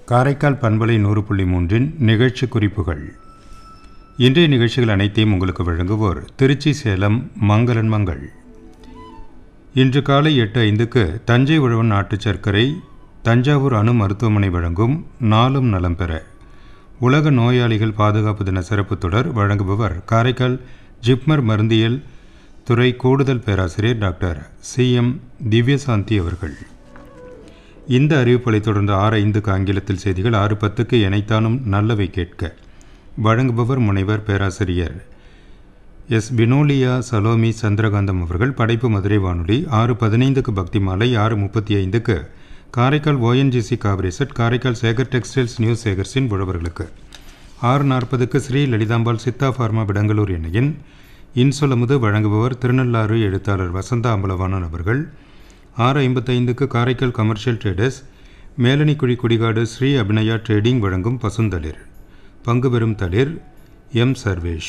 காரைக்கால் பண்பலை நூறு புள்ளி மூன்றின் நிகழ்ச்சி குறிப்புகள் இன்றைய நிகழ்ச்சிகள் அனைத்தையும் உங்களுக்கு வழங்குவோர் திருச்சி சேலம் மங்களன் மங்கள் இன்று காலை எட்டு ஐந்துக்கு தஞ்சை உழவன் நாட்டு சர்க்கரை தஞ்சாவூர் அணு மருத்துவமனை வழங்கும் நாளும் நலம் பெற உலக நோயாளிகள் பாதுகாப்பு தின சிறப்பு தொடர் வழங்குபவர் காரைக்கால் ஜிப்மர் மருந்தியல் துறை கூடுதல் பேராசிரியர் டாக்டர் சி எம் திவ்யசாந்தி அவர்கள் இந்த அறிவிப்புகளை தொடர்ந்து ஆறு ஐந்துக்கு ஆங்கிலத்தில் செய்திகள் ஆறு பத்துக்கு இணைத்தானும் நல்லவை கேட்க வழங்குபவர் முனைவர் பேராசிரியர் எஸ் பினோலியா சலோமி சந்திரகாந்தம் அவர்கள் படைப்பு மதுரை வானொலி ஆறு பதினைந்துக்கு பக்தி மாலை ஆறு முப்பத்தி ஐந்துக்கு காரைக்கால் ஓஎன்ஜிசி காவிரிசெட் காரைக்கால் சேகர் டெக்ஸ்டைல்ஸ் நியூஸ் சேகர்ஸின் உழவர்களுக்கு ஆறு நாற்பதுக்கு ஸ்ரீ லலிதாம்பாள் சித்தா ஃபார்மா விடங்கலூர் இணையின் இன்சொலமுது வழங்குபவர் திருநள்ளாறு எழுத்தாளர் வசந்தா அம்பலவாணன் அவர்கள் ஆறு ஐம்பத்தைந்துக்கு Karaikal commercial traders Melanikuzhi Kudikadu Shri Abhinaya trading வழங்கும் பசுந்தளிர் பங்கு பெறும் தளிர் எம் சர்வேஷ்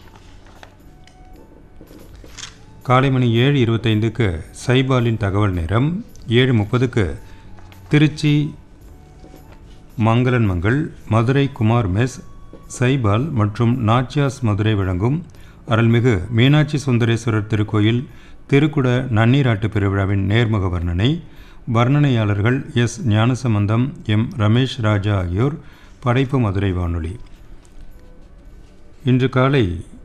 காலை மணி ஏழு இருபத்தைந்துக்கு சைபாலின் தகவல் நேரம் ஏழு முப்பதுக்கு திருச்சி மங்களன் மங்கள் மதுரை குமார் மெஸ் சைபால் மற்றும் நாச்சியாஸ் மதுரை வழங்கும் அருள்மிகு மீனாட்சி சுந்தரேஸ்வரர் திருக்கோயில் திருக்குட நன்னீராட்டு பெருவிழாவின் நேர்முக வர்ணனை வர்ணனையாளர்கள் எஸ் ஞானசம்பந்தம் எம் ரமேஷ் ராஜா ஆகியோர் படைப்பு மதுரை வானொலி இன்று காலை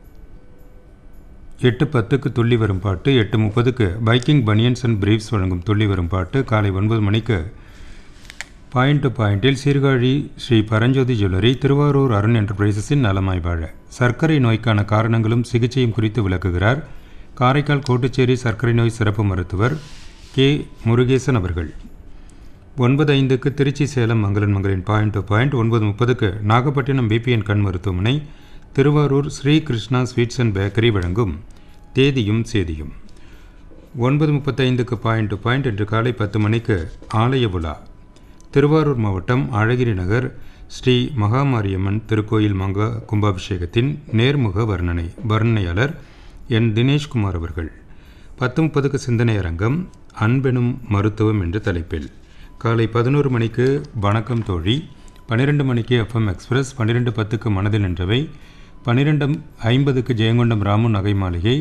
எட்டு பத்துக்கு துள்ளி வரும் பாட்டு எட்டு முப்பதுக்கு பைக்கிங் பனியன்ஸ் அண்ட் பிரீஃப்ஸ் வழங்கும் துள்ளி வரும் பாட்டு காலை ஒன்பது மணிக்கு பாயிண்ட் டு பாயிண்டில் சீர்காழி ஸ்ரீ பரஞ்சோதி ஜுவல்லரி திருவாரூர் அருண் என்டர்பிரைசஸின் நலமாய் வாழ சர்க்கரை நோய்க்கான காரணங்களும் சிகிச்சையும் குறித்து விளக்குகிறார் காரைக்கால் கோட்டுச்சேரி சர்க்கரை நோய் சிறப்பு மருத்துவர் கே முருகேசன் அவர்கள் ஒன்பது ஐந்துக்கு திருச்சி சேலம் மங்களன் மங்களின் பாயிண்ட் டு பாயிண்ட் ஒன்பது முப்பதுக்கு நாகப்பட்டினம் பிபிஎன் கண் மருத்துவமனை Thiruvarur Shri Krishna sweets and bakery வழங்கும் தேதியும் சேதியும் ஒன்பது முப்பத்தைந்துக்கு பாயிண்ட் டு பாயிண்ட் இன்று காலை பத்து மணிக்கு ஆலய விழா திருவாரூர் மாவட்டம் அழகிரி நகர் ஸ்ரீ மகாமாரியம்மன் திருக்கோயில் மங்கா கும்பாபிஷேகத்தின் நேர்முக வர்ணனை வர்ணனையாளர் என் தினேஷ்குமார் அவர்கள் பத்து முப்பதுக்கு சிந்தனை அரங்கம் அன்பெனும் மருத்துவம் என்ற தலைப்பில் காலை பதினோரு மணிக்கு வணக்கம் தோழி பன்னிரெண்டு மணிக்கு எஃப்எம் எக்ஸ்பிரஸ் பன்னிரெண்டு பத்துக்கு மனதில் நின்றவை பன்னிரெண்டு ஐம்பதுக்கு ஜெயங்கொண்டம் ராமு நகை மாளிகை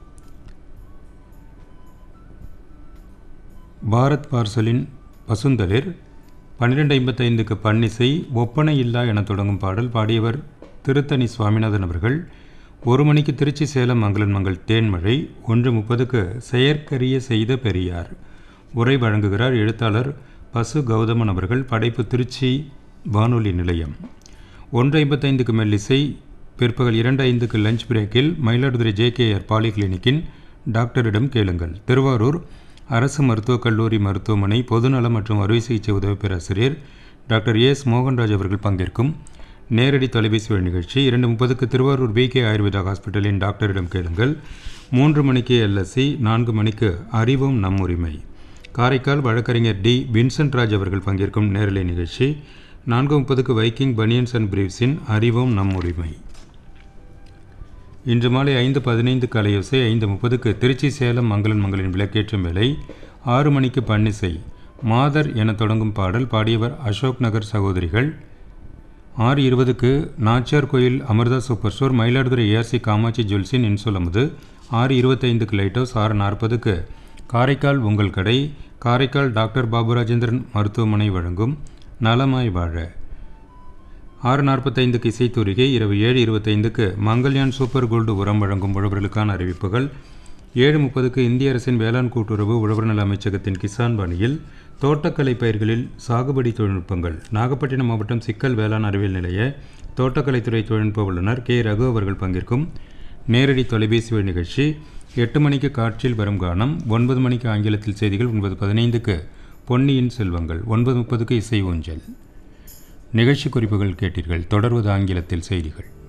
பாரத் பார்சலின் பசுந்தளிர் பன்னிரெண்டு ஐம்பத்தைந்துக்கு பன்னிசை ஒப்பனை இல்லா என தொடங்கும் பாடல் பாடியவர் திருத்தணி சுவாமிநாதன் அவர்கள் ஒரு மணிக்கு திருச்சி சேலம் மங்களன் மங்கள் தேன்மழை ஒன்று முப்பதுக்கு செயற்கரிய செய்த பெரியார் உரை வழங்குகிறார் எழுத்தாளர் பசு கௌதமன் அவர்கள் படைப்பு திருச்சி வானொலி நிலையம் ஒன்று ஐம்பத்தைந்துக்கு மெல்லிசை பிற்பகல் இரண்டு ஐந்துக்கு லஞ்ச் பிரேக்கில் மயிலாடுதுறை ஜேகேஆர் பாலிகிளினிக்கின் டாக்டரிடம் கேளுங்கள் திருவாரூர் அரசு மருத்துவக் கல்லூரி மருத்துவமனை பொதுநலம் மற்றும் அறுவை சிகிச்சை உதவி பேராசிரியர் டாக்டர் எஸ் மோகன்ராஜ் அவர்கள் பங்கேற்கும் நேரடி தொலைபேசி வழி நிகழ்ச்சி இரண்டு முப்பதுக்கு திருவாரூர் பிகே ஆயுர்வேதா ஹாஸ்பிட்டலின் டாக்டரிடம் கேளுங்கள் மூன்று மணிக்கு எல்எஸ்சி நான்கு மணிக்கு அறிவும் நம் உரிமை காரைக்கால் வழக்கறிஞர் டி வின்சென்ட் ராஜ் அவர்கள் பங்கேற்கும் நேரலை நிகழ்ச்சி நான்கு முப்பதுக்கு வைக்கிங் பனியன்ஸ் அண்ட் பிரீவ்ஸின் அறிவும் நம் உரிமை இன்று மாலை ஐந்து பதினைந்து கலையோசை ஐந்து முப்பதுக்கு திருச்சி சேலம் மங்களன் மங்களின் விளக்கேற்றும் வேலை ஆறு மணிக்கு பன்னிசை மாதர் என தொடங்கும் பாடல் பாடியவர் அசோக் நகர் சகோதரிகள் ஆறு இருபதுக்கு Nachiyar Koil Amirtha super store Mayiladuthurai ARC Kamatchi ஜுவல்ஸின் இன்சொலமுது ஆறு இருபத்தைந்துக்கு லைட் ஹவுஸ் ஆறு நாற்பதுக்கு காரைக்கால் உங்கள் கடை காரைக்கால் டாக்டர் பாபுராஜேந்திரன் மருத்துவமனை வழங்கும் நலமாய் வாழ ஆறு நாற்பத்தைந்துக்கு இசைத்தூரிகை இரவு ஏழு இருபத்தைந்துக்கு மங்கள்யான் சூப்பர் கோல்டு உரம் வழங்கும் உழவர்களுக்கான அறிவிப்புகள் ஏழு முப்பதுக்கு இந்திய அரசின் வேளாண் கூட்டுறவு உழவர் நல அமைச்சகத்தின் கிசான் பாணியில் தோட்டக்கலை பயிர்களில் சாகுபடி தொழில்நுட்பங்கள் நாகப்பட்டினம் மாவட்டம் சிக்கல் வேளாண் அறிவியல் நிலைய தோட்டக்கலைத்துறை தொழில்நுட்ப வல்லுநர் கே ரகு அவர்கள் பங்கேற்கும் நேரடி தொலைபேசி வழி நிகழ்ச்சி எட்டு மணிக்கு காற்றில் வரும் கானம் ஒன்பது மணிக்கு ஆங்கிலத்தில் செய்திகள் ஒன்பது பதினைந்துக்கு பொன்னியின் செல்வங்கள் ஒன்பது முப்பதுக்கு இசை ஊஞ்சல் நிகழ்ச்சி குறிப்புகள் கேட்டீர்கள் தொடர்வது ஆங்கிலத்தில் செய்திகள்